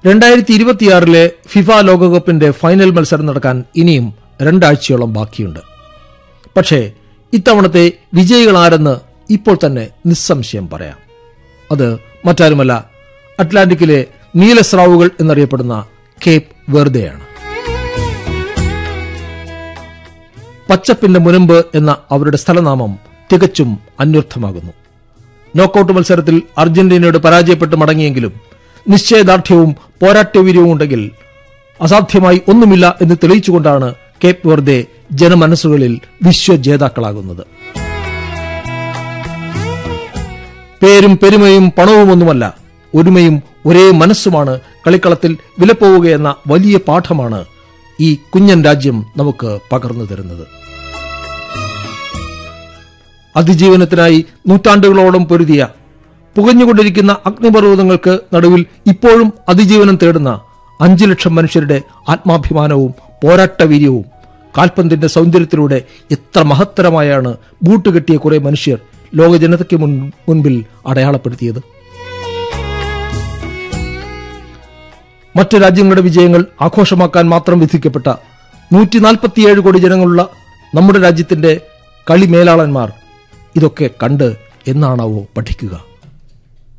രണ്ടായിരത്തി ഇരുപത്തിയാറിലെ ഫിഫ ലോകകപ്പിന്റെ ഫൈനൽ മത്സരം നടക്കാൻ ഇനിയും രണ്ടാഴ്ചയോളം ബാക്കിയുണ്ട് പക്ഷേ ഇത്തവണത്തെ വിജയികളാരെന്ന് ഇപ്പോൾ തന്നെ നിസ്സംശയം പറയാം അത് മറ്റാരുമല്ല അറ്റ്ലാന്റിക്കിലെ നീലസ്രാവുകൾ എന്നറിയപ്പെടുന്ന കേപ്പ് വെർദെയാണ് പച്ചപ്പിന്റെ മുനമ്പ് എന്ന അവരുടെ സ്ഥലനാമം തികച്ചും അന്വർത്ഥമാകുന്നു നോക്കൌട്ട് മത്സരത്തിൽ അർജന്റീനയോട് പരാജയപ്പെട്ട് മടങ്ങിയെങ്കിലും നിശ്ചയദാർഢ്യവും പോരാട്ടവീര്യവും ഉണ്ടെങ്കിൽ അസാധ്യമായി ഒന്നുമില്ല എന്ന് തെളിയിച്ചുകൊണ്ടാണ് കേപ്പ് വെർദെ ജനമനസ്സുകളിൽ വിശ്വജേതാക്കളാകുന്നത് പേരും പെരുമയും പണവുമൊന്നുമല്ല ഒരുമയും ഒരേ മനസ്സുമാണ് കളിക്കളത്തിൽ വിലപ്പോവുകയെന്ന വലിയ പാഠമാണ് ഈ കുഞ്ഞൻ രാജ്യം നമുക്ക് പകർന്നു തരുന്നത് അതിജീവനത്തിനായി നൂറ്റാണ്ടുകളോളം പൊരുതിയ പുകഞ്ഞുകൊണ്ടിരിക്കുന്ന അഗ്നിപർവ്വതങ്ങൾക്ക് നടുവിൽ ഇപ്പോഴും അതിജീവനം തേടുന്ന അഞ്ചു ലക്ഷം മനുഷ്യരുടെ ആത്മാഭിമാനവും പോരാട്ടവീര്യവും കാൽപന്തിന്റെ സൗന്ദര്യത്തിലൂടെ എത്ര മഹത്തരമായാണ് ബൂട്ട് കെട്ടിയ കുറെ മനുഷ്യർ ലോക ജനതയ്ക്ക് മുൻ- മുൻപിൽ അടയാളപ്പെടുത്തിയത് മറ്റു രാജ്യങ്ങളുടെ വിജയങ്ങൾ ആഘോഷമാക്കാൻ മാത്രം വിധിക്കപ്പെട്ട നൂറ്റി നാൽപ്പത്തിയേഴ് കോടി ജനങ്ങളുള്ള നമ്മുടെ രാജ്യത്തിന്റെ കളിമേലാളന്മാർ ഇതൊക്കെ കണ്ട് എന്നാണാവോ പഠിക്കുക